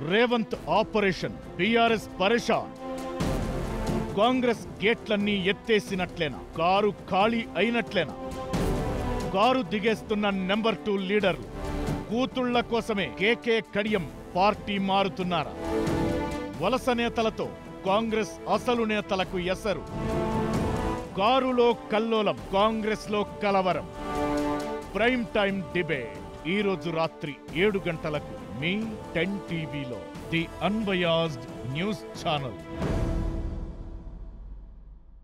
Revanth operation BRS పరేషాన్ కాంగ్రెస్ గేట్లన్నీ ఎత్తేసినట్లేనా car ఖాళీ అయినట్లేనా కారు దిగేస్తున్న నెంబర్ టూ లీడర్లు కూతుళ్ల కోసమే కేకే కడియం పార్టీ మారుతున్నారా వలస నేతలతో కాంగ్రెస్ అసలు నేతలకు ఎసరు కారులో కల్లోలం కాంగ్రెస్ లో కలవరం ప్రైమ్ టైం డిబేట్ ఈ రోజు రాత్రి ఏడు గంటలకు మీ ten TV the unbiased news channel